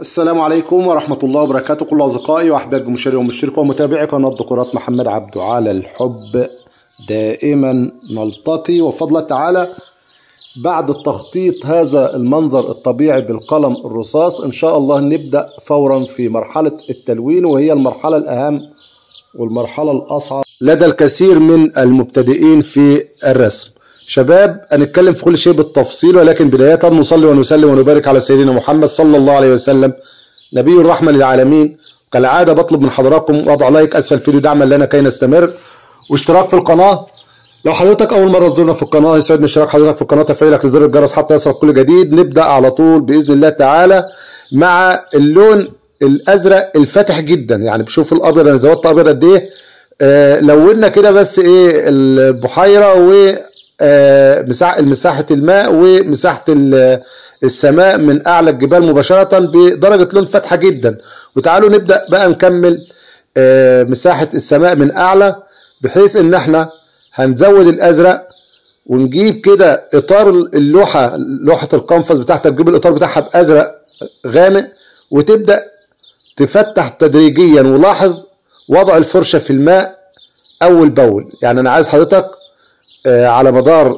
السلام عليكم ورحمة الله وبركاته كل أصدقائي وأحباب مشاهدي ومشتركي ومتابعي قناة ديكورات محمد عبده على الحب دائما نلتقي وفضل الله تعالى بعد التخطيط هذا المنظر الطبيعي بالقلم الرصاص إن شاء الله نبدأ فورا في مرحلة التلوين وهي المرحلة الأهم والمرحلة الأصعب لدى الكثير من المبتدئين في الرسم شباب هنتكلم في كل شيء بالتفصيل ولكن بداية نصلي ونسلم ونبارك على سيدنا محمد صلى الله عليه وسلم نبي الرحمة للعالمين كالعادة بطلب من حضراتكم وضع لايك أسفل الفيديو دعما لنا كي نستمر واشتراك في القناة لو حضرتك أول مرة تزورنا في القناة يسعدني اشتراك حضرتك في القناة تفعيلك لزر الجرس حتى يصلك كل جديد نبدأ على طول بإذن الله تعالى مع اللون الأزرق الفاتح جدا يعني بشوف الأبيض أنا زودت أبيض قد إيه آه لونا كده بس إيه البحيرة و مساحة الماء ومساحة السماء من أعلى الجبال مباشرة بدرجة لون فاتحة جدا وتعالوا نبدأ بقى نكمل مساحة السماء من أعلى بحيث إن احنا هنزود الأزرق ونجيب كده إطار اللوحة لوحة القنفذ بتاعتك تجيب الإطار بتاعها بأزرق غامق وتبدأ تفتح تدريجيا ولاحظ وضع الفرشة في الماء أول بأول يعني أنا عايز حضرتك على مدار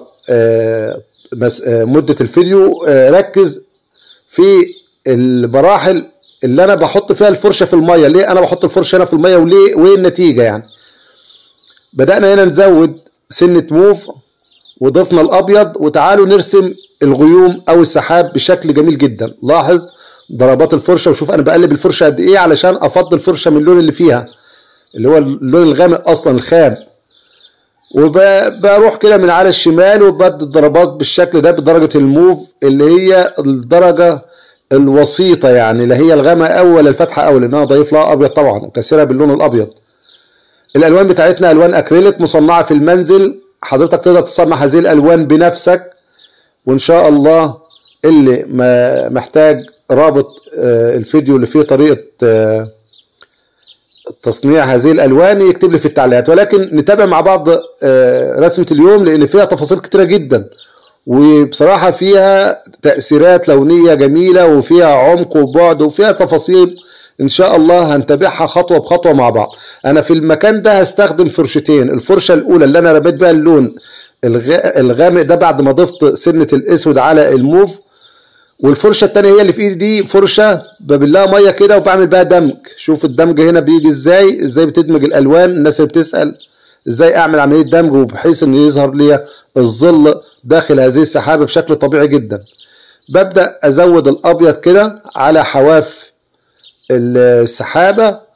مدة الفيديو ركز في المراحل اللي انا بحط فيها الفرشة في المية ليه انا بحط الفرشة هنا في المية وليه وايه النتيجة يعني بدأنا هنا نزود سنة موف وضفنا الابيض وتعالوا نرسم الغيوم او السحاب بشكل جميل جدا لاحظ ضربات الفرشة وشوف انا بقلب الفرشة قد ايه علشان افضل الفرشة من اللون اللي فيها اللي هو اللون الغامق اصلا الخام وبروح كده من على الشمال وبدي الضربات بالشكل ده بدرجة الموف اللي هي الدرجة الوسيطة يعني لا هي الغامة أول ولا الفتحة أول لأن أنا ضايف لها أبيض طبعا وكسرها باللون الأبيض الألوان بتاعتنا ألوان أكريليك مصنعة في المنزل حضرتك تقدر تصنع هذه الألوان بنفسك وإن شاء الله اللي ما محتاج رابط الفيديو اللي فيه طريقة تصنيع هذه الالوان يكتب لي في التعليقات ولكن نتابع مع بعض رسمه اليوم لان فيها تفاصيل كتيره جدا وبصراحه فيها تاثيرات لونيه جميله وفيها عمق وبعد وفيها تفاصيل ان شاء الله هنتابعها خطوه بخطوه مع بعض انا في المكان ده هستخدم فرشتين الفرشه الاولى اللي انا رميت بها اللون الغامق ده بعد ما ضفت سنه الاسود على الموف والفرشه التانية هي اللي في ايدي دي فرشه ببلها ميه كده وبعمل بها دمج شوف الدمج هنا بيجي ازاي ازاي بتدمج الالوان الناس اللي بتسال ازاي اعمل عمليه دمج وبحيث ان يظهر لي الظل داخل هذه السحابه بشكل طبيعي جدا ببدا ازود الابيض كده على حواف السحابه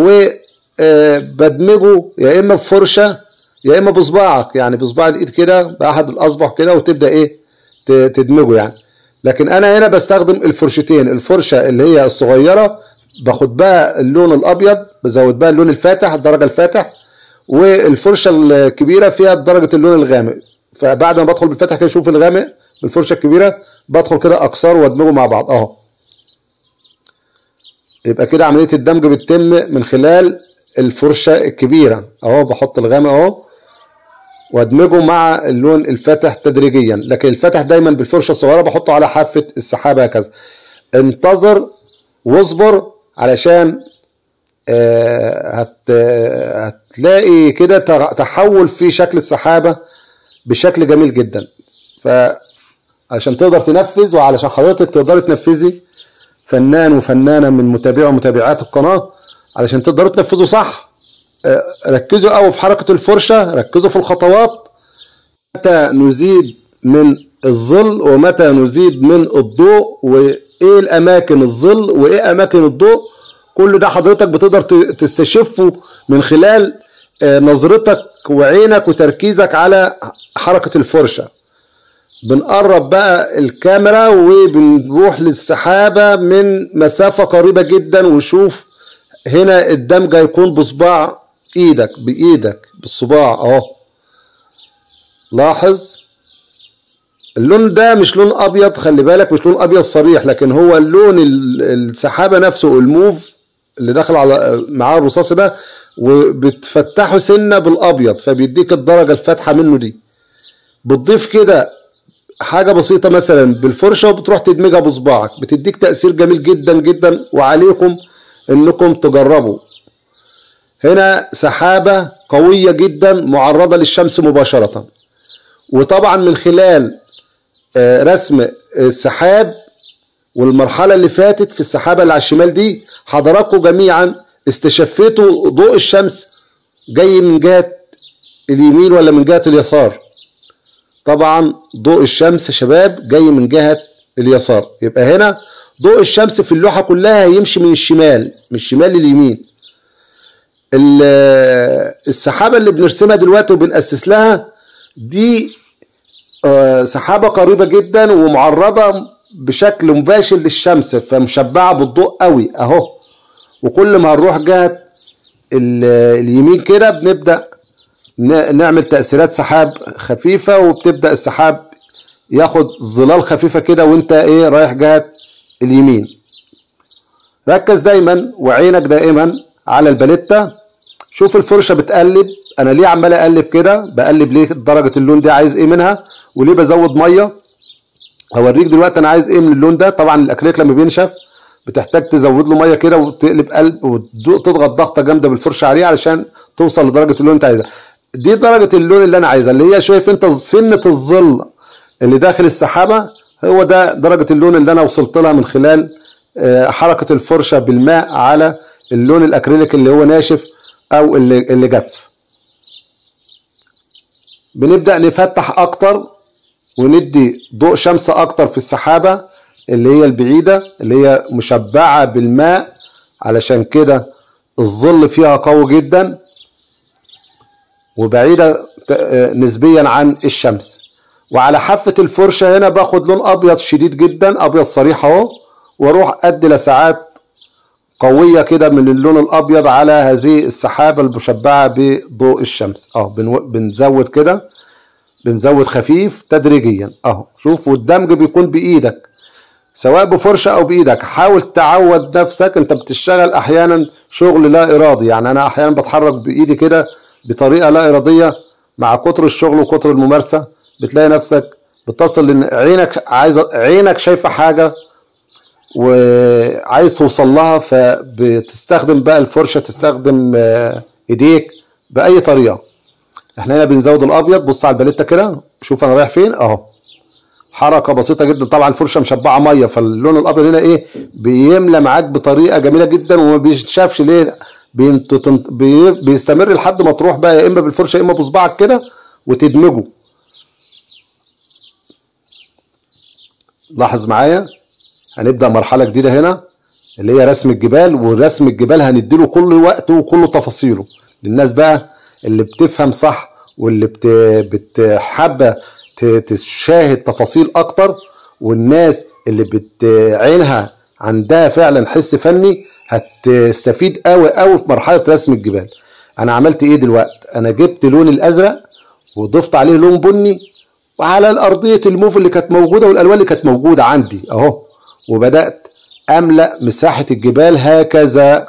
وبدمجه يا اما بفرشه يا اما بصباعك يعني بصباع الايد كده باحد الاصبع كده وتبدا ايه تدمجه يعني لكن انا هنا بستخدم الفرشتين الفرشه اللي هي الصغيره باخد بها اللون الابيض بزود بها اللون الفاتح الدرجه الفاتح والفرشه الكبيره فيها درجه اللون الغامق فبعد ما بدخل بالفاتح كده اشوف الغامق بالفرشه الكبيره بدخل كده اكسره وادمجه مع بعض اهو يبقى كده عمليه الدمج بتتم من خلال الفرشه الكبيره اهو بحط الغامق اهو وادمجه مع اللون الفاتح تدريجيا لكن الفاتح دايما بالفرشه الصغيره بحطه على حافه السحابه هكذا انتظر واصبر علشان هت هتلاقي كده تحول في شكل السحابه بشكل جميل جدا فعشان تقدر تنفذ وعلشان حضرتك تقدري تنفذي فنان وفنانه من متابعي ومتابعات القناه علشان تقدروا تنفذوا صح ركزوا قوي في حركة الفرشة ركزوا في الخطوات متى نزيد من الظل ومتى نزيد من الضوء وايه الاماكن الظل وايه اماكن الضوء كل ده حضرتك بتقدر تستشفه من خلال نظرتك وعينك وتركيزك على حركة الفرشة بنقرب بقى الكاميرا وبنروح للسحابة من مسافة قريبة جدا وشوف هنا الدمج هيكون بصباع ايدك بايدك بالصباع اهو لاحظ اللون ده مش لون ابيض خلي بالك مش لون ابيض صريح لكن هو اللون السحابه نفسه الموف اللي داخل على معاه الرصاص ده وبتفتحه سنه بالابيض فبيديك الدرجه الفاتحه منه دي بتضيف كده حاجة بسيطة مثلا بالفرشة وبتروح تدمجها بصباعك بتديك تأثير جميل جدا جدا وعليكم انكم تجربوا هنا سحابة قوية جدا معرضة للشمس مباشرة وطبعا من خلال آه، رسم السحاب والمرحلة اللي فاتت في السحابة اللي على الشمال دي حضراتكم جميعا استشفيتوا ضوء الشمس جاي من جهة اليمين ولا من جهة اليسار طبعا ضوء الشمس يا شباب جاي من جهة اليسار يبقى هنا ضوء الشمس في اللوحة كلها هيمشي من الشمال من الشمال لليمين ال- السحابة اللي بنرسمها دلوقتي وبنأسس لها دي آه، سحابة قريبة جدا ومعرضة بشكل مباشر للشمس فمشبعة بالضوء قوي اهو وكل ما هنروح جهة ال- اليمين كده بنبدأ ن- نعمل تأثيرات سحاب خفيفة وبتبدأ السحاب ياخد ظلال خفيفة كده وانت ايه رايح جهة اليمين ركز دايما وعينك دائما على الباليتا شوف الفرشة بتقلب انا ليه عمال اقلب كده بقلب ليه درجة اللون دي عايز ايه منها وليه بزود مية هوريك دلوقتي انا عايز ايه من اللون ده طبعا الاكريليك لما بينشف بتحتاج تزود له ميه كده وتقلب قلب وتضغط ضغطه جامده بالفرشه عليه علشان توصل لدرجه اللون انت عايزها دي درجه اللون اللي انا عايزها اللي هي شايف انت سنه الظل اللي داخل السحابه هو ده درجه اللون اللي انا وصلت لها من خلال آه، حركه الفرشه بالماء على اللون الاكريليك اللي هو ناشف او اللي اللي جف بنبدا نفتح اكتر وندي ضوء شمس اكتر في السحابه اللي هي البعيده اللي هي مشبعه بالماء علشان كده الظل فيها قوي جدا وبعيده ت- آه، نسبيا عن الشمس وعلى حافه الفرشه هنا باخد لون ابيض شديد جدا ابيض صريح اهو واروح ادي لسعات قويه كده من اللون الابيض على هذه السحابه المشبعه بضوء الشمس اهو بنو- بنزود كده بنزود خفيف تدريجيا اهو شوف والدمج بيكون بايدك سواء بفرشه او بايدك حاول تعود نفسك انت بتشتغل احيانا شغل لا ارادي يعني انا احيانا بتحرك بايدي كده بطريقه لا اراديه مع كتر الشغل وكتر الممارسه بتلاقي نفسك بتصل لان عينك عايزه عينك شايفه حاجه وعايز توصل لها فبتستخدم بقى الفرشه تستخدم آه، ايديك باي طريقه احنا هنا بنزود الابيض بص على الباليتا كده شوف انا رايح فين اهو حركه بسيطه جدا طبعا الفرشه مشبعه ميه فاللون الابيض هنا ايه بيملى معاك بطريقه جميله جدا وما بيتشافش ليه بينت- تنت- بي- بيستمر لحد ما تروح بقى يا اما بالفرشه يا اما بصباعك كده وتدمجه لاحظ معايا هنبدا مرحله جديده هنا اللي هي رسم الجبال ورسم الجبال هنديله كل وقته وكل تفاصيله للناس بقى اللي بتفهم صح واللي بت... بتحب ت- تشاهد تفاصيل اكتر والناس اللي بت... عينها عندها فعلا حس فني هتستفيد قوي قوي في مرحله رسم الجبال انا عملت ايه دلوقتي انا جبت لون الازرق وضفت عليه لون بني وعلى الارضيه الموف اللي كانت موجوده والالوان اللي كانت موجوده عندي اهو وبدات املا مساحه الجبال هكذا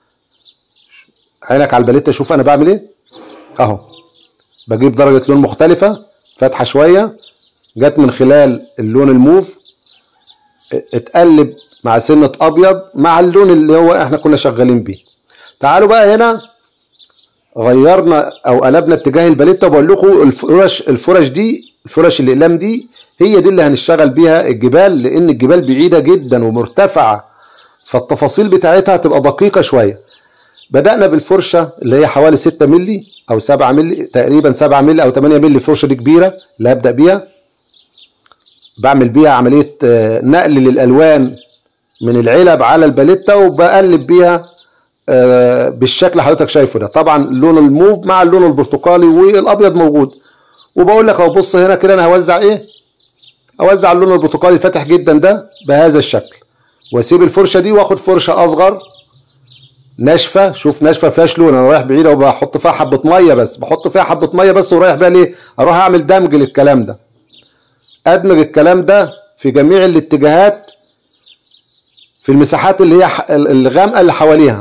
عينك على الباليتا شوف انا بعمل ايه اهو بجيب درجه لون مختلفه فاتحه شويه جت من خلال اللون الموف اتقلب مع سنه ابيض مع اللون اللي هو احنا كنا شغالين بيه تعالوا بقى هنا غيرنا او قلبنا اتجاه الباليتا وبقول لكم الفرش الفرش دي الفرش الاقلام دي هي دي اللي هنشتغل بيها الجبال لان الجبال بعيده جدا ومرتفعه فالتفاصيل بتاعتها هتبقى دقيقه شويه بدأنا بالفرشة اللي هي حوالي 6 مللي أو 7 مللي تقريبا 7 مللي أو 8 مللي الفرشة دي كبيرة اللي هبدأ بيها بعمل بيها عملية آه، نقل للألوان من العلب على الباليتا وبقلب بيها آه، بالشكل اللي حضرتك شايفه ده طبعا لون الموف مع اللون البرتقالي والأبيض موجود وبقول لك اهو بص هنا كده أنا هوزع إيه أوزع اللون البرتقالي الفاتح جدا ده بهذا الشكل واسيب الفرشة دي واخد فرشة أصغر ناشفه شوف ناشفه فيهاش لون انا رايح بعيده وبحط فيها حبه ميه بس بحط فيها حبه ميه بس ورايح بقى ليه اروح اعمل دمج للكلام ده ادمج الكلام ده في جميع الاتجاهات في المساحات اللي هي ح- الغامقه اللي حواليها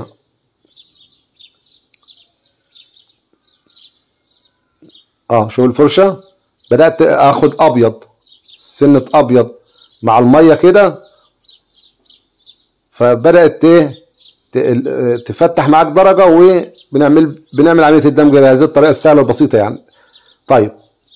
اه شوف الفرشه بدات اخد ابيض سنة ابيض مع المية كده فبدأت ايه ت- تفتح معاك درجة وبنعمل بنعمل عملية الدمج بهذه الطريقة السهلة البسيطة يعني طيب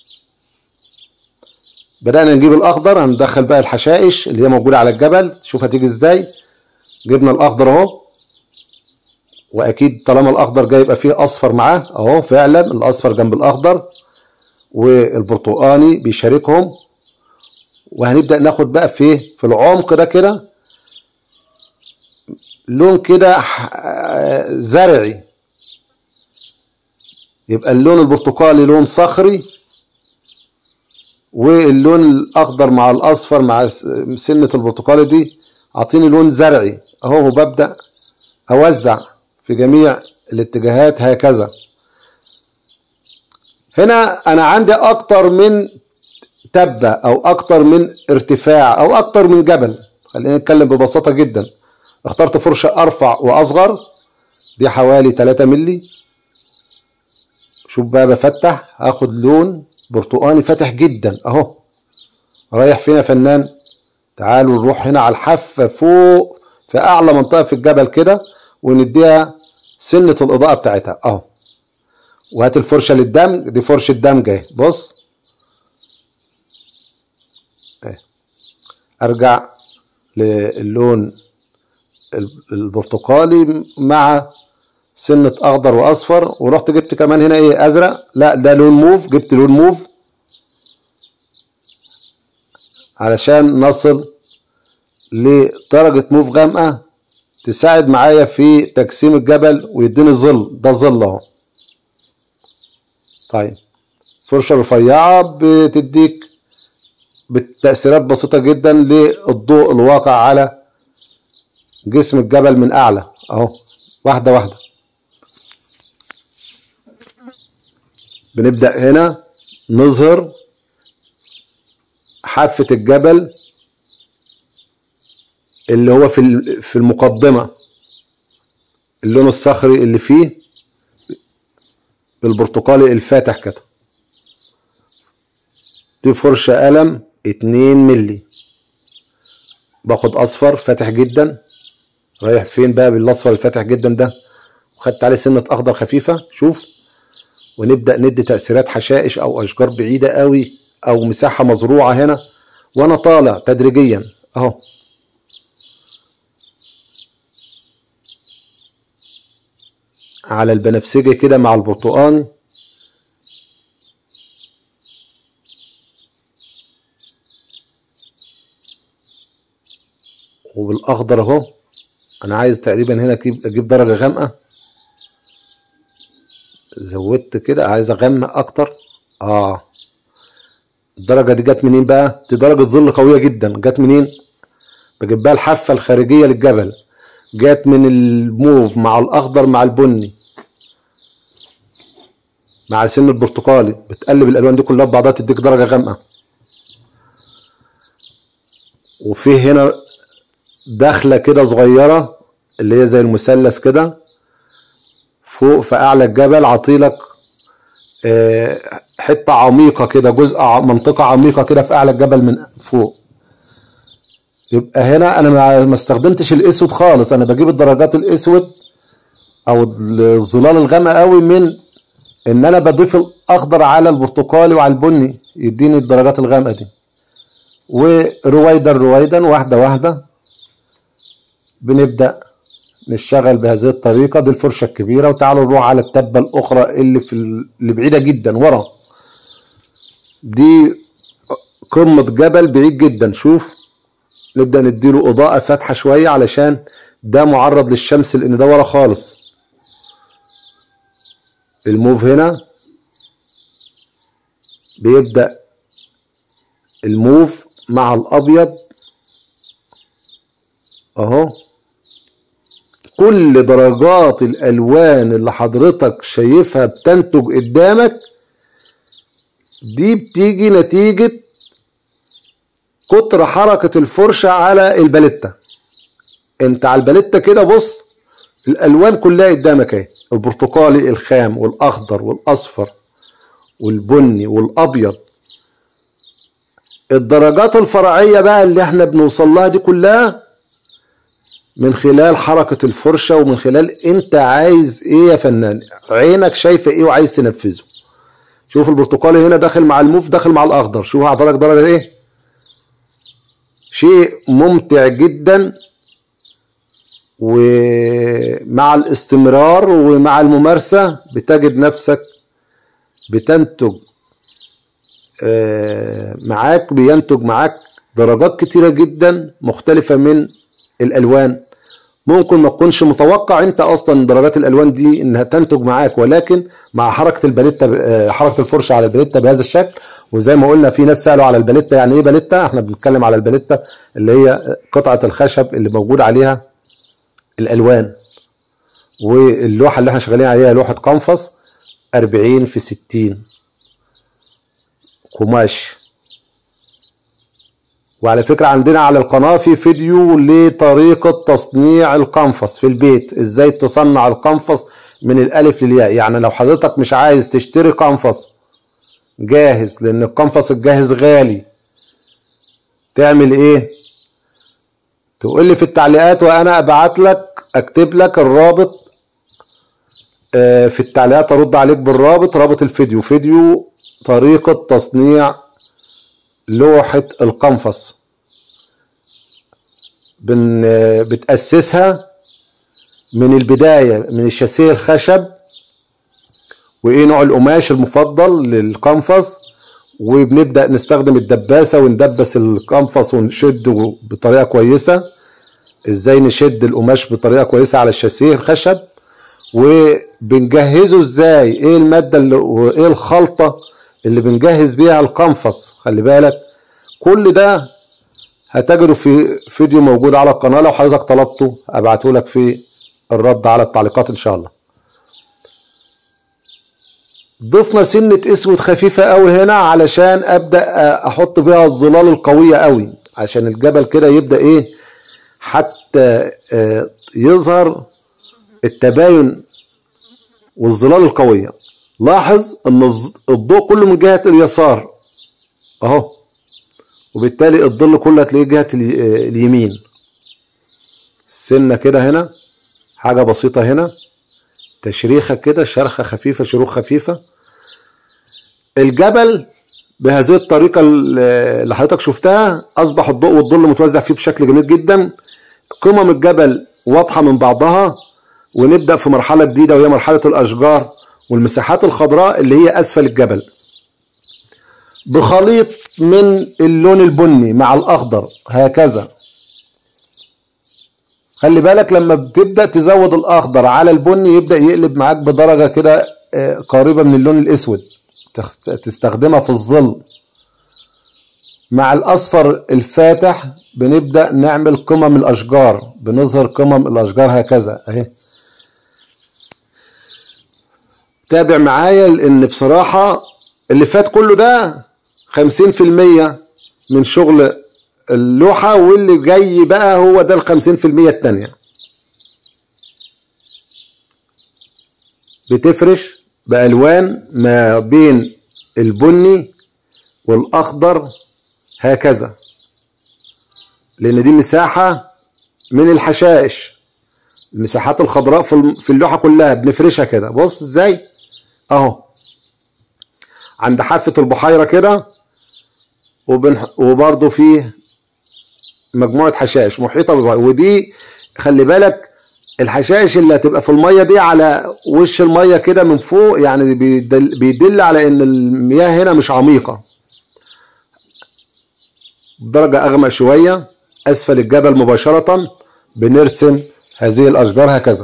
بدأنا نجيب الأخضر هندخل بقى الحشائش اللي هي موجودة على الجبل شوف هتيجي ازاي جبنا الأخضر اهو وأكيد طالما الأخضر جاي يبقى فيه أصفر معاه اهو فعلا الأصفر جنب الأخضر والبرتقاني بيشاركهم وهنبدأ ناخد بقى في في العمق ده كده لون كده ح- زرعي يبقى اللون البرتقالي لون صخري واللون الاخضر مع الاصفر مع س- سنه البرتقالي دي اعطيني لون زرعي اهو وببدا اوزع في جميع الاتجاهات هكذا هنا انا عندي اكتر من تبه او اكتر من ارتفاع او اكتر من جبل خلينا نتكلم ببساطه جدا اخترت فرشه ارفع واصغر دي حوالي 3 مللي شوف بقى بفتح هاخد لون برتقاني فاتح جدا اهو رايح فين يا فنان تعالوا نروح هنا على الحافة فوق في اعلى منطقة في الجبل كده ونديها سنة الاضاءة بتاعتها اهو وهات الفرشة للدمج دي فرشة دمج اهي بص اهي. ارجع للون البرتقالي مع سنة اخضر واصفر ورحت جبت كمان هنا ايه ازرق لا ده لون موف جبت لون موف علشان نصل لدرجة موف غامقة تساعد معايا في تجسيم الجبل ويديني ظل ده ظل اهو طيب فرشة رفيعة بتديك بتأثيرات بسيطة جدا للضوء الواقع على جسم الجبل من أعلى أهو واحدة واحدة بنبدأ هنا نظهر حافة الجبل اللي هو في ال- في المقدمة اللون الصخري اللي فيه بالبرتقالي الفاتح كده دي فرشة قلم اتنين ملي باخد اصفر فاتح جدا رايح فين بقى بالاصفر الفاتح جدا ده وخدت عليه سنة اخضر خفيفة شوف ونبدأ ندي تأثيرات حشائش او اشجار بعيدة قوي او مساحة مزروعة هنا وانا طالع تدريجيا اهو على البنفسجي كده مع البرتقاني وبالاخضر اهو انا عايز تقريبا هنا اجيب اجيب درجه غامقه زودت كده عايز اغمق اكتر اه الدرجه دي جت منين بقى دي درجه ظل قويه جدا جت منين بجيب بقى الحافه الخارجيه للجبل جت من الموف مع الاخضر مع البني مع سن البرتقالي بتقلب الالوان دي كلها ببعضها تديك درجه غامقه وفي هنا دخله كده صغيره اللي هي زي المثلث كده فوق في اعلى الجبل عطيلك آه، حته عميقه كده جزء ع- منطقه عميقه كده في اعلى الجبل من فوق يبقى هنا انا ما ما استخدمتش الاسود خالص انا بجيب الدرجات الاسود او الظلال الغامقه قوي من ان انا بضيف الاخضر على البرتقالي وعلى البني يديني الدرجات الغامقه دي ورويدا رويدا واحده واحده بنبدا نشتغل بهذه الطريقه دي الفرشه الكبيره وتعالوا نروح على التبه الاخرى اللي في ال- اللي بعيده جدا ورا دي قمه جبل بعيد جدا شوف نبدا نديله اضاءه فاتحه شويه علشان ده معرض للشمس لان ده ورا خالص الموف هنا بيبدا الموف مع الابيض اهو كل درجات الالوان اللي حضرتك شايفها بتنتج قدامك دي بتيجي نتيجة كتر حركة الفرشة على الباليتا انت على الباليتا كده بص الالوان كلها قدامك اهي البرتقالي الخام والاخضر والاصفر والبني والابيض الدرجات الفرعية بقى اللي احنا بنوصل لها دي كلها من خلال حركة الفرشة ومن خلال انت عايز ايه يا فنان عينك شايفة ايه وعايز تنفذه شوف البرتقالي هنا داخل مع الموف داخل مع الاخضر شوف حضرتك درجة ايه شيء ممتع جدا ومع الاستمرار ومع الممارسة بتجد نفسك بتنتج آه، معاك بينتج معاك درجات كتيرة جدا مختلفة من الألوان ممكن ما تكونش متوقع انت اصلا درجات الالوان دي انها تنتج معاك ولكن مع حركه الباليتا آه، حركه الفرشه على الباليتا بهذا الشكل وزي ما قلنا في ناس سالوا على الباليتا يعني ايه باليتا احنا بنتكلم على الباليتا اللي هي قطعه الخشب اللي موجود عليها الالوان واللوحه اللي احنا شغالين عليها لوحه قنفص 40 في 60 قماش وعلى فكرة عندنا على القناة في فيديو لطريقة تصنيع القنفص في البيت ازاي تصنع القنفص من الالف للياء يعني لو حضرتك مش عايز تشتري قنفص جاهز لان القنفص الجاهز غالي تعمل ايه تقول لي في التعليقات وانا ابعت لك اكتب لك الرابط آه، في التعليقات ارد عليك بالرابط رابط الفيديو فيديو طريقة تصنيع لوحة القنفص بن بتأسسها من البداية من الشاسيه الخشب وإيه نوع القماش المفضل للقنفص وبنبدأ نستخدم الدباسة وندبس القنفص ونشده بطريقة كويسة ازاي نشد القماش بطريقة كويسة على الشاسيه الخشب وبنجهزه ازاي ايه المادة اللي وايه الخلطة اللي بنجهز بيها القنفص خلي بالك كل ده هتجده في فيديو موجود على القناة لو حضرتك طلبته ابعته لك في الرد على التعليقات ان شاء الله ضفنا سنة اسود خفيفة قوي هنا علشان ابدأ احط بيها الظلال القوية قوي عشان الجبل كده يبدأ ايه حتى آه، يظهر التباين والظلال القوية لاحظ ان الظ- الضوء كله من جهة اليسار اهو وبالتالي الظل كله هتلاقيه جهة الي- آه، اليمين سنة كده هنا حاجة بسيطة هنا تشريخة كده شرخة خفيفة شروخ خفيفة الجبل بهذه الطريقة اللي حضرتك شفتها أصبح الضوء والظل متوزع فيه بشكل جميل جدا قمم الجبل واضحة من بعضها ونبدأ في مرحلة جديدة وهي مرحلة الأشجار والمساحات الخضراء اللي هي أسفل الجبل بخليط من اللون البني مع الأخضر هكذا خلي بالك لما بتبدأ تزود الأخضر على البني يبدأ يقلب معاك بدرجة كده آه، قريبة من اللون الأسود تخ- تستخدمها في الظل مع الأصفر الفاتح بنبدأ نعمل قمم الأشجار بنظهر قمم الأشجار هكذا أهي تابع معايا لأن بصراحة اللي فات كله ده خمسين في المية من شغل اللوحة واللي جاي بقى هو ده الخمسين في المية التانية بتفرش بألوان ما بين البني والأخضر هكذا لأن دي مساحة من الحشائش المساحات الخضراء في الم- في اللوحة كلها بنفرشها كده بص ازاي اهو عند حافة البحيرة كده وبن... وبرضه فيه مجموعة حشائش محيطة بالبحيرة ودي خلي بالك الحشائش اللي هتبقى في المية دي على وش المية كده من فوق يعني بيدل, بيدل على ان المياه هنا مش عميقة درجة اغمق شوية اسفل الجبل مباشرة بنرسم هذه الاشجار هكذا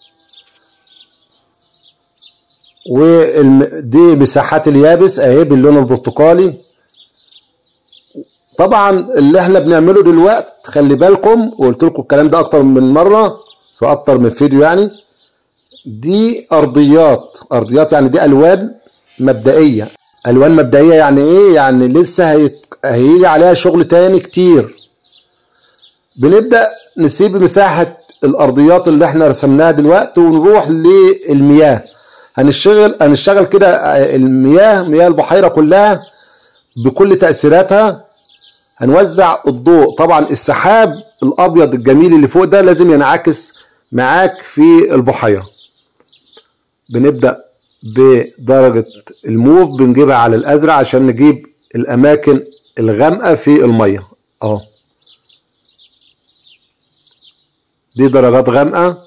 ودي مساحات اليابس اهي باللون البرتقالي طبعا اللي احنا بنعمله دلوقتي خلي بالكم وقلت لكم الكلام ده اكتر من مره في اكتر من فيديو يعني دي ارضيات ارضيات يعني دي الوان مبدئيه الوان مبدئيه يعني ايه يعني لسه هيت... هيجي عليها شغل تاني كتير بنبدا نسيب مساحه الارضيات اللي احنا رسمناها دلوقتي ونروح للمياه هنشتغل هنشتغل كده المياه مياه البحيره كلها بكل تاثيراتها هنوزع الضوء طبعا السحاب الابيض الجميل اللي فوق ده لازم ينعكس معاك في البحيره بنبدا بدرجه الموف بنجيبها على الازرق عشان نجيب الاماكن الغامقه في الميه اهو دي درجات غامقه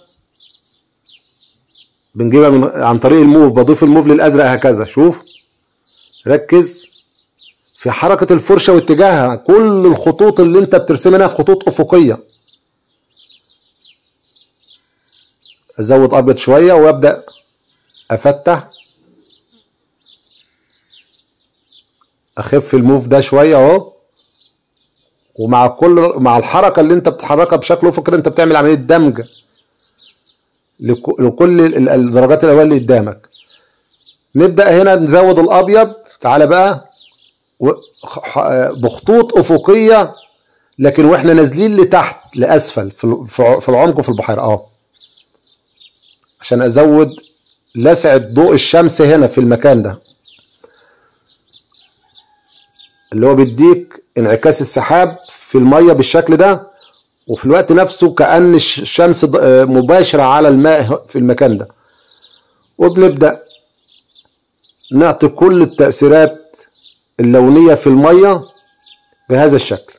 بنجيبها من عن طريق الموف بضيف الموف للازرق هكذا شوف ركز في حركة الفرشة واتجاهها كل الخطوط اللي انت بترسمها هنا خطوط افقية ازود ابيض شوية وابدأ افتح اخف الموف ده شوية اهو ومع كل مع الحركة اللي انت بتحركها بشكل افقي انت بتعمل عملية دمج لك- لكل ال- الدرجات الالوان اللي قدامك نبدأ هنا نزود الابيض تعالى بقى و- ح- بخطوط افقيه لكن واحنا نازلين لتحت لاسفل في ال- في ع- في العمق وفي البحيره اهو عشان ازود لسعه ضوء الشمس هنا في المكان ده اللي هو بيديك انعكاس السحاب في الميه بالشكل ده وفي الوقت نفسه كأن الش- الشمس ض- آه، مباشرة على الماء في المكان ده وبنبدأ نعطي كل التأثيرات اللونية في المية بهذا الشكل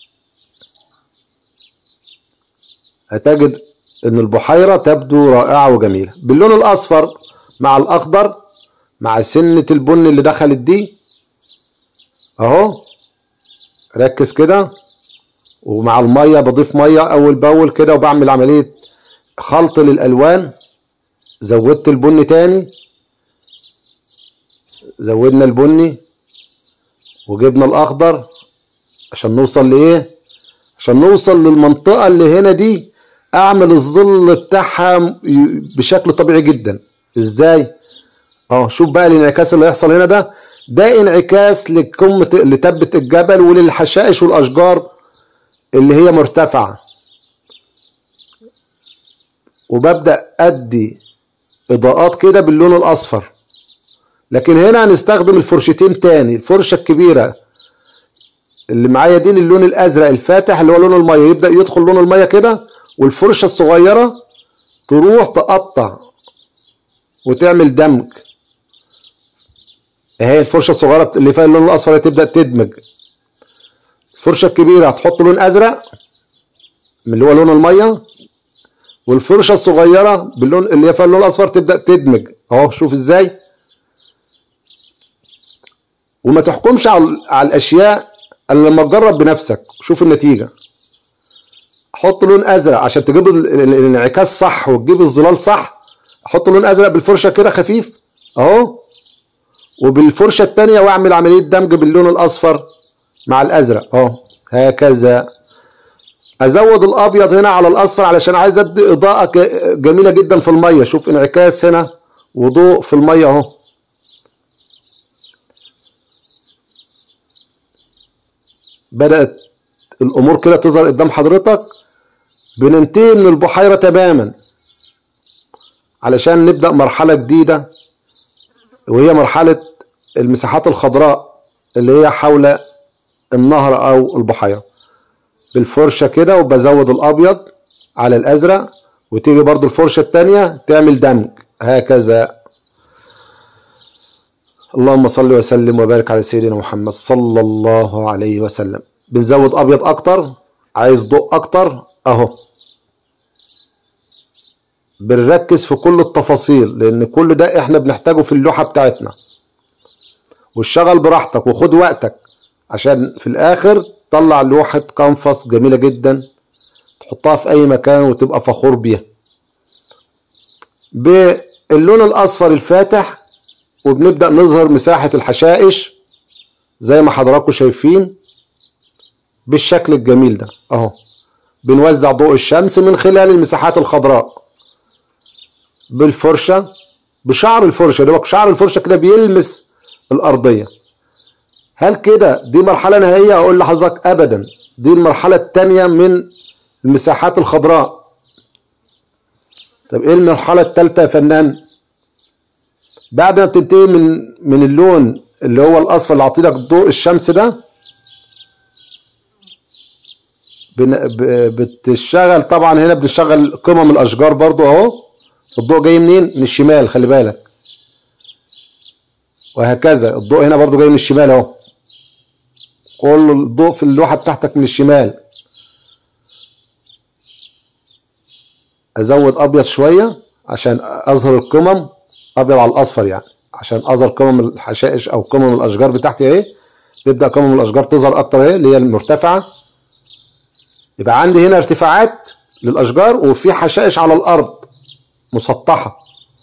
هتجد ان البحيرة تبدو رائعة وجميلة باللون الاصفر مع الاخضر مع سنة البن اللي دخلت دي اهو ركز كده ومع المية بضيف مية اول باول كده وبعمل عملية خلط للالوان زودت البن تاني زودنا البني وجبنا الاخضر عشان نوصل لايه عشان نوصل للمنطقة اللي هنا دي اعمل الظل بتاعها ي- بشكل طبيعي جدا ازاي اه شوف بقى الانعكاس اللي هيحصل هنا ده ده انعكاس لقمة لتبة الجبل وللحشائش والاشجار اللي هي مرتفعة وببدأ ادي اضاءات كده باللون الاصفر لكن هنا هنستخدم الفرشتين تاني الفرشة الكبيرة اللي معايا دي للون الازرق الفاتح اللي هو لون المية يبدأ يدخل لون المية كده والفرشة الصغيرة تروح تقطع وتعمل دمج اهي الفرشة الصغيرة اللي فيها اللون الاصفر تبدأ تدمج الفرشة الكبيرة هتحط لون ازرق من اللي هو لون المية والفرشة الصغيرة باللون اللي هي فيها اللون الاصفر تبدأ تدمج اهو شوف ازاي وما تحكمش على على الاشياء الا لما تجرب بنفسك شوف النتيجه حط لون ازرق عشان تجيب ال- ال- الانعكاس صح وتجيب الظلال صح احط لون ازرق بالفرشه كده خفيف اهو وبالفرشه التانية واعمل عمليه دمج باللون الاصفر مع الازرق اهو هكذا ازود الابيض هنا على الاصفر علشان عايز ادي اضاءه ك- جميله جدا في الميه شوف انعكاس هنا وضوء في الميه اهو بدأت الأمور كده تظهر قدام حضرتك بننتهي من البحيرة تماما علشان نبدأ مرحلة جديدة وهي مرحلة المساحات الخضراء اللي هي حول النهر أو البحيرة بالفرشة كده وبزود الأبيض على الأزرق وتيجي برضو الفرشة التانية تعمل دمج هكذا اللهم صل وسلم وبارك على سيدنا محمد صلى الله عليه وسلم بنزود ابيض اكتر عايز ضوء اكتر اهو بنركز في كل التفاصيل لان كل ده احنا بنحتاجه في اللوحة بتاعتنا واشتغل براحتك وخد وقتك عشان في الاخر تطلع لوحة كانفاس جميلة جدا تحطها في اي مكان وتبقى فخور بيها باللون الاصفر الفاتح وبنبدأ نظهر مساحة الحشائش زي ما حضراتكم شايفين بالشكل الجميل ده اهو بنوزع ضوء الشمس من خلال المساحات الخضراء بالفرشة بشعر الفرشة ده شعر الفرشة كده بيلمس الأرضية هل كده دي مرحلة نهائية أقول لحضرتك أبدا دي المرحلة التانية من المساحات الخضراء طب إيه المرحلة التالتة يا فنان؟ بعد ما بتنتهي من من اللون اللي هو الاصفر اللي عطيلك ضوء الشمس ده بن- ب- بتشتغل طبعا هنا بنشغل قمم الاشجار برضو اهو الضوء جاي منين من الشمال خلي بالك وهكذا الضوء هنا برضو جاي من الشمال اهو كل الضوء في اللوحة بتاعتك من الشمال ازود ابيض شوية عشان اظهر القمم ابيض على الاصفر يعني عشان اظهر قمم الحشائش او قمم الاشجار بتاعتي اهي تبدا قمم الاشجار تظهر اكتر اهي اللي هي المرتفعه يبقى عندي هنا ارتفاعات للاشجار وفي حشائش على الارض مسطحه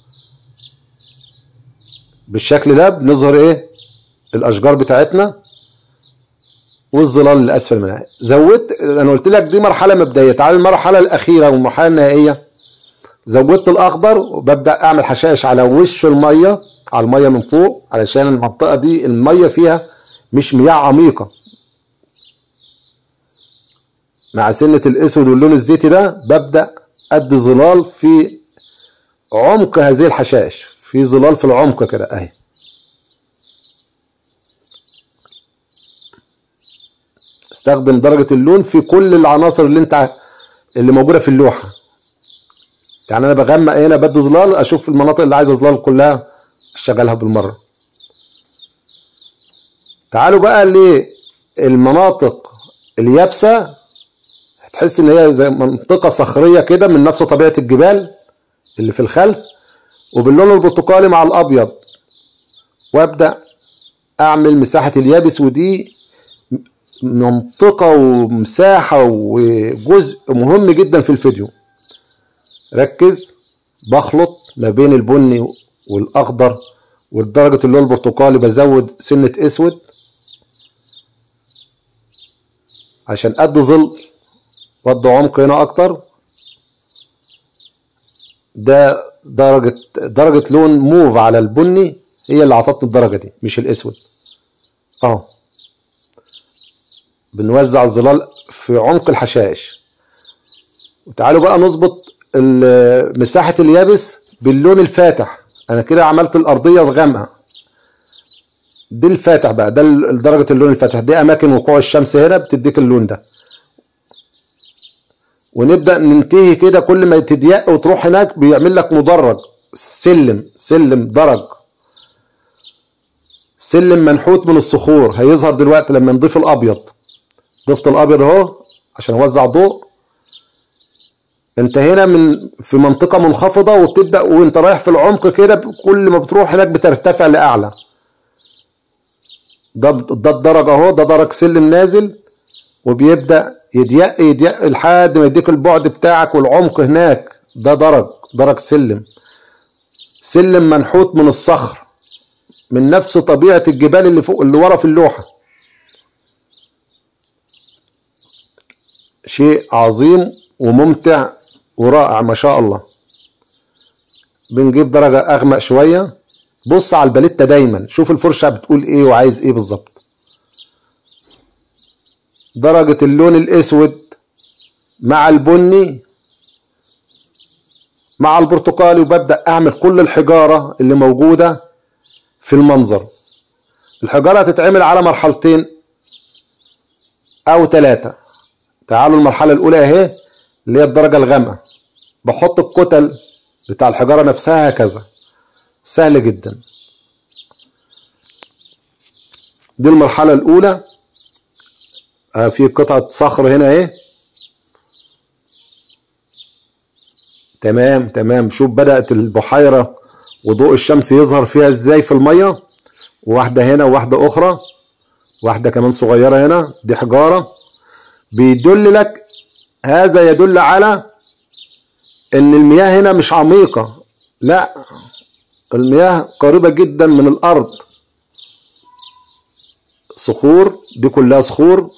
بالشكل ده بنظهر ايه الاشجار بتاعتنا والظلال اللي اسفل منها زودت انا قلت لك دي مرحله مبدئيه تعال المرحله الاخيره والمرحله النهائيه زودت الاخضر وببدا اعمل حشائش على وش الميه على الميه من فوق علشان المنطقه دي الميه فيها مش مياه عميقه مع سنه الاسود واللون الزيتي ده ببدا ادي ظلال في عمق هذه الحشائش في ظلال في العمق كده اهي استخدم درجة اللون في كل العناصر اللي انت اللي موجودة في اللوحة يعني انا بغمق هنا بدي ظلال اشوف المناطق اللي عايزة ظلال كلها اشغلها بالمرة تعالوا بقى للمناطق اليابسة هتحس ان هي زي منطقة صخرية كده من نفس طبيعة الجبال اللي في الخلف وباللون البرتقالي مع الابيض وابدا اعمل مساحة اليابس ودي منطقة ومساحة وجزء مهم جدا في الفيديو ركز بخلط ما بين البني والاخضر ودرجة اللون البرتقالي بزود سنة اسود عشان ادي ظل وادي عمق هنا اكتر ده درجة درجة لون موف على البني هي اللي عطتني الدرجة دي مش الاسود اهو بنوزع الظلال في عمق الحشائش وتعالوا بقى نظبط ال- مساحة اليابس باللون الفاتح انا كده عملت الارضية الغامقة دي الفاتح بقى ده ال- درجة اللون الفاتح دي اماكن وقوع الشمس هنا بتديك اللون ده ونبدأ ننتهي كده كل ما تضيق وتروح هناك بيعمل لك مدرج سلم سلم درج سلم منحوت من الصخور هيظهر دلوقتي لما نضيف الابيض ضفت الابيض اهو عشان اوزع ضوء انت هنا من في منطقه منخفضه وبتبدا وانت رايح في العمق كده كل ما بتروح هناك بترتفع لاعلى ده ده الدرج اهو ده درج سلم نازل وبيبدا يضيق يضيق لحد ما يديك البعد بتاعك والعمق هناك ده درج درج سلم سلم منحوت من الصخر من نفس طبيعه الجبال اللي فوق اللي ورا في اللوحه شيء عظيم وممتع ورائع ما شاء الله بنجيب درجة أغمق شوية بص على الباليتة دايما شوف الفرشة بتقول إيه وعايز إيه بالظبط درجة اللون الأسود مع البني مع البرتقالي وببدأ أعمل كل الحجارة اللي موجودة في المنظر الحجارة هتتعمل على مرحلتين أو ثلاثة تعالوا المرحلة الأولى أهي اللي هي الدرجة الغامقة بحط الكتل بتاع الحجارة نفسها هكذا سهل جدا دي المرحلة الأولى آه في قطعة صخر هنا اهي تمام تمام شوف بدأت البحيرة وضوء الشمس يظهر فيها ازاي في المية واحدة هنا وواحدة أخرى واحدة كمان صغيرة هنا دي حجارة بيدل لك هذا يدل على ان المياه هنا مش عميقة لا المياه قريبة جدا من الارض صخور دي كلها صخور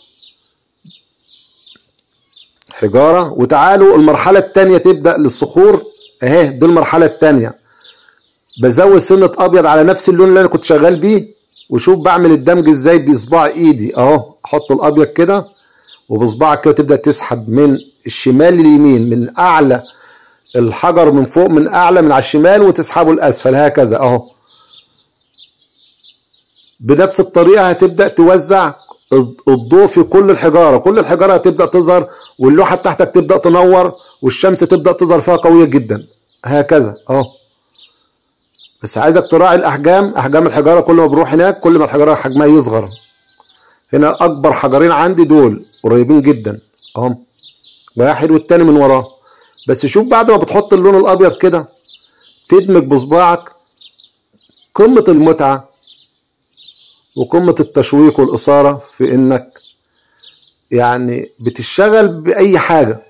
حجارة وتعالوا المرحلة التانية تبدأ للصخور اهي دي المرحلة التانية بزود سنة ابيض على نفس اللون اللي انا كنت شغال بيه وشوف بعمل الدمج ازاي بصباع ايدي اهو احط الابيض كده وبصبعك كده تبدا تسحب من الشمال لليمين من اعلى الحجر من فوق من اعلى من على الشمال وتسحبه لاسفل هكذا اهو بنفس الطريقه هتبدا توزع الضوء في كل الحجاره كل الحجاره هتبدا تظهر واللوحه بتاعتك تبدا تنور والشمس تبدا تظهر فيها قويه جدا هكذا اهو بس عايزك تراعي الاحجام احجام الحجاره كل ما بروح هناك كل ما الحجاره حجمها يصغر هنا اكبر حجرين عندي دول قريبين جدا اهم واحد والتاني من وراه بس شوف بعد ما بتحط اللون الابيض كده تدمج بصباعك قمه المتعه وقمه التشويق والاثاره في انك يعني بتشتغل باي حاجه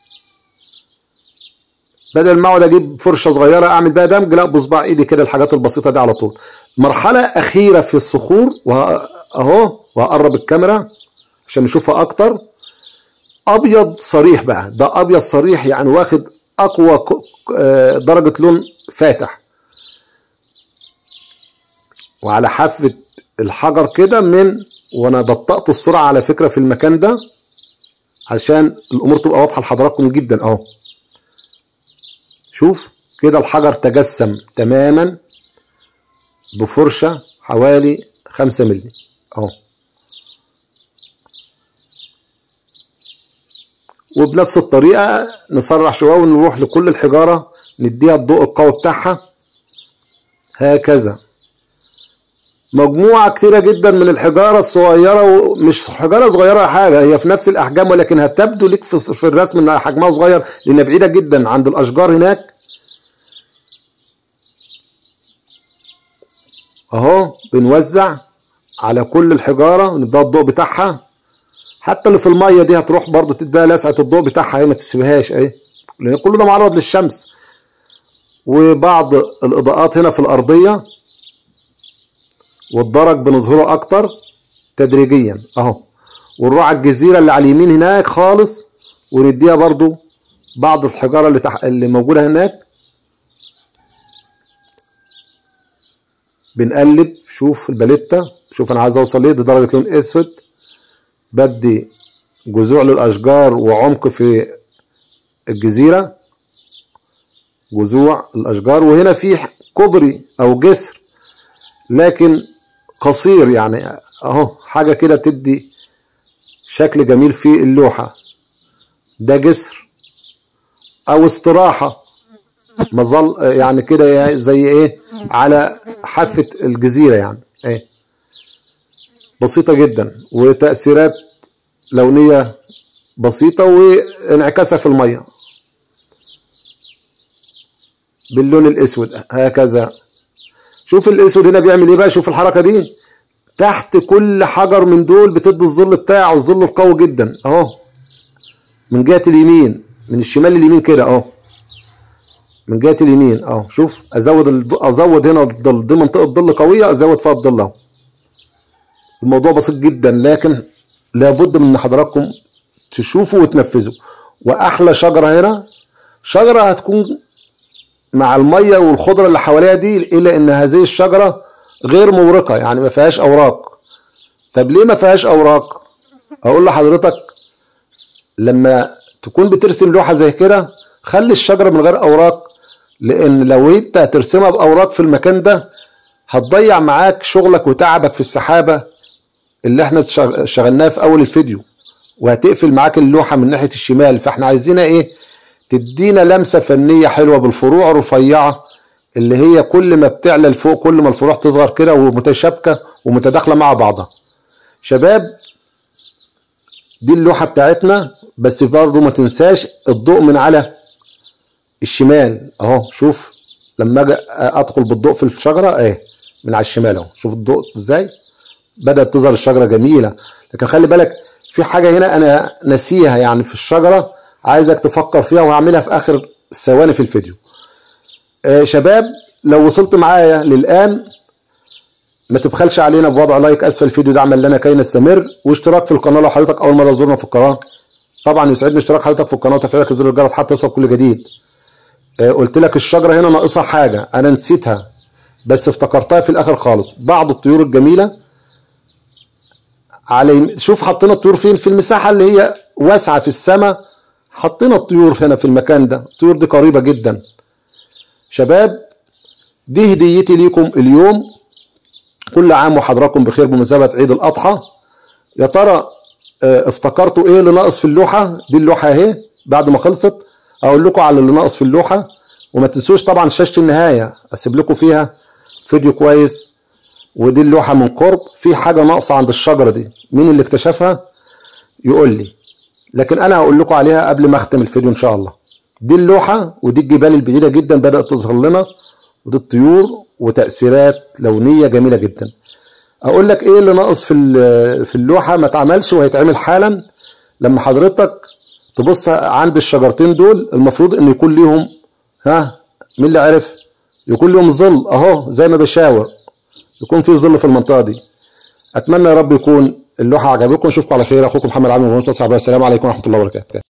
بدل ما اقعد اجيب فرشه صغيره اعمل بيها دمج لا بصباع ايدي كده الحاجات البسيطه دي على طول مرحله اخيره في الصخور اهو وهقرب الكاميرا عشان نشوفها اكتر ابيض صريح بقى ده ابيض صريح يعني واخد اقوى درجه لون فاتح وعلى حافه الحجر كده من وانا بطأت السرعه على فكره في المكان ده عشان الامور تبقى واضحه لحضراتكم جدا اهو شوف كده الحجر تجسم تماما بفرشه حوالي خمسة مللي اهو وبنفس الطريقة نسرح شوية ونروح لكل الحجارة نديها الضوء القوي بتاعها هكذا مجموعة كتيرة جدا من الحجارة الصغيرة ومش حجارة صغيرة حاجة هي في نفس الأحجام ولكنها تبدو لك في الرسم إنها حجمها صغير لأنها بعيدة جدا عند الأشجار هناك أهو بنوزع على كل الحجارة ونديها الضوء بتاعها حتى اللي في الميه دي هتروح برضو تديها لسعه الضوء بتاعها اهي ما تسيبهاش اهي لان كل ده معرض للشمس وبعض الاضاءات هنا في الارضيه والدرج بنظهره اكتر تدريجيا اهو ونروح على الجزيره اللي على اليمين هناك خالص ونديها برضو بعض الحجاره اللي تح... اللي موجوده هناك بنقلب شوف الباليتا شوف انا عايز اوصل ليه دي درجه لون اسود بدي جذوع للأشجار وعمق في الجزيرة جذوع الأشجار وهنا في كوبري أو جسر لكن قصير يعني أهو حاجة كده تدي شكل جميل في اللوحة ده جسر أو استراحة مظل يعني كده زي إيه على حافة الجزيرة يعني إيه بسيطة جدا وتأثيرات لونية بسيطة وانعكاسها في المية باللون الاسود هكذا شوف الاسود هنا بيعمل ايه بقى شوف الحركة دي تحت كل حجر من دول بتدي الظل بتاعه الظل القوي جدا اهو من جهة اليمين من الشمال لليمين كده اهو من جهة اليمين اهو شوف ازود الض... ازود هنا الظل دي منطقة ظل قوية ازود فيها الظل اهو الموضوع بسيط جدا لكن لابد من ان حضراتكم تشوفوا وتنفذوا واحلى شجره هنا شجره هتكون مع الميه والخضره اللي حواليها دي الا ان هذه الشجره غير مورقه يعني ما فيهاش اوراق طب ليه ما فيهاش اوراق اقول لحضرتك لما تكون بترسم لوحه زي كده خلي الشجره من غير اوراق لان لو انت هترسمها باوراق في المكان ده هتضيع معاك شغلك وتعبك في السحابه اللي احنا شغلناه في اول الفيديو وهتقفل معاك اللوحه من ناحيه الشمال فاحنا عايزينها ايه تدينا لمسه فنيه حلوه بالفروع رفيعه اللي هي كل ما بتعلى لفوق كل ما الفروع تصغر كده ومتشابكه ومتداخله مع بعضها شباب دي اللوحه بتاعتنا بس برضه ما تنساش الضوء من على الشمال اهو شوف لما اجي ادخل بالضوء في الشجره اهي من على الشمال اهو شوف الضوء ازاي بدات تظهر الشجره جميله لكن خلي بالك في حاجه هنا انا ناسيها يعني في الشجره عايزك تفكر فيها وهعملها في اخر ثواني في الفيديو آه شباب لو وصلت معايا للان ما تبخلش علينا بوضع لايك اسفل الفيديو دعما لنا كي نستمر واشتراك في القناه لو حضرتك اول مره تزورنا في القناه طبعا يسعدني اشتراك حضرتك في القناه وتفعيلك زر الجرس حتى يصل كل جديد آه قلت لك الشجره هنا ناقصها حاجه انا نسيتها بس افتكرتها في الاخر خالص بعض الطيور الجميله على شوف حطينا الطيور فين في المساحه اللي هي واسعه في السماء حطينا الطيور هنا في المكان ده الطيور دي قريبه جدا شباب دي هديتي ليكم اليوم كل عام وحضراتكم بخير بمناسبه عيد الاضحى يا ترى آه، افتكرتوا ايه اللي ناقص في اللوحه دي اللوحه اهي بعد ما خلصت اقول لكم على اللي ناقص في اللوحه وما تنسوش طبعا شاشه النهايه اسيب لكم فيها فيديو كويس ودي اللوحه من قرب في حاجه ناقصه عند الشجره دي مين اللي اكتشفها يقول لي لكن انا هقول لكم عليها قبل ما اختم الفيديو ان شاء الله دي اللوحه ودي الجبال البعيده جدا بدات تظهر لنا ودي الطيور وتاثيرات لونيه جميله جدا اقول لك ايه اللي ناقص في ال- في اللوحه ما اتعملش وهيتعمل حالا لما حضرتك تبص عند الشجرتين دول المفروض ان يكون ليهم ها مين اللي عرف يكون ليهم ظل اهو زي ما بشاور يكون في ظل في المنطقه دي اتمنى يا رب يكون اللوحه عجبتكم اشوفكم على خير اخوكم محمد عامر من السلام عليكم ورحمه الله وبركاته